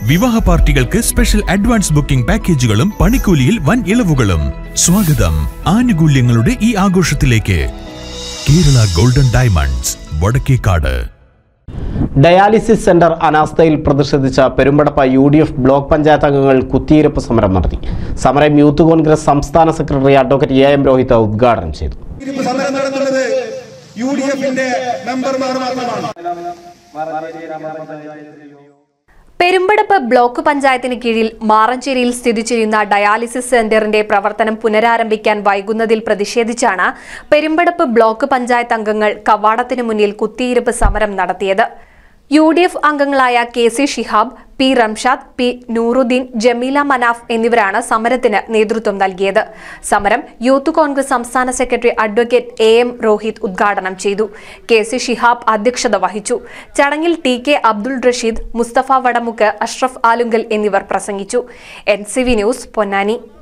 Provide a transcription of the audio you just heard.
വിവാഹ പാർട്ടികൾക്ക് special advance booking പാക്കേജുകളും പണിക്കൂലിയിൽ വൻ ഇളവുകളും സ്വാഗതം ആനുകൂല്യങ്ങളുടെ ഈ ആഘോഷത്തിലേക്ക് Kerala golden diamonds Vadakkekad dialysis centre അനാസ്ഥയിൽ പ്രതിഷേധിച്ച Perumpadappa U D F block panchayat അംഗങ്ങൾ കുത്തിയിരിപ്പ് സമരം നടത്തി സമരം യൂത്ത് കോൺഗ്രസ് സംസ്ഥാന secretary advocate A M Rohit ഉദ്ഘാടനം ചെയ്തു ഇരുപ്പ് സമരം നടത്തുന്നത് യു ഡി എഫിന്റെ മെമ്പർമാർ മാത്രമാണ് പെരുമ്പടപ്പ് ബ്ലോക്ക് പഞ്ചായത്തിന് കീഴിൽ മാറഞ്ചേരിയിൽ സ്ഥിതി ചെയ്യുന്ന ഡയാലിസിസ് സെന്ററിന്റെ പ്രവർത്തനം പുനരാരംഭിക്കാൻ വൈകുന്നതിൽ പ്രതിഷേധിച്ചാണ് പെരുമ്പടപ്പ് ബ്ലോക്ക് പഞ്ചായത്ത് അംഗങ്ങൾ കവാടത്തിന് മുന്നിൽ കുത്തിയിരിപ്പ് സമരം നടത്തിയത് യു ഡി എഫ് അംഗങ്ങളായ K C Shihab P Ramshad P Nooruddeen Jameela Manaf എന്നിവരാണ് സമരത്തിന് നേതൃത്വം നൽകിയത് സമരം യൂത്ത് കോൺഗ്രസ് സംസ്ഥാന secretary advocate A M Rohit ഉദ്ഘാടനം ചെയ്തു കെ സി ഷിഹാബ് അധ്യക്ഷത വഹിച്ചു ചടങ്ങിൽ ടി കെ അബ്ദുൾ റഷീദ് മുസ്തഫ വടമുക്ക് അഷ്റഫ് ആലുങ്കൽ എന്നിവർ പ്രസംഗിച്ചു N C V news Ponnani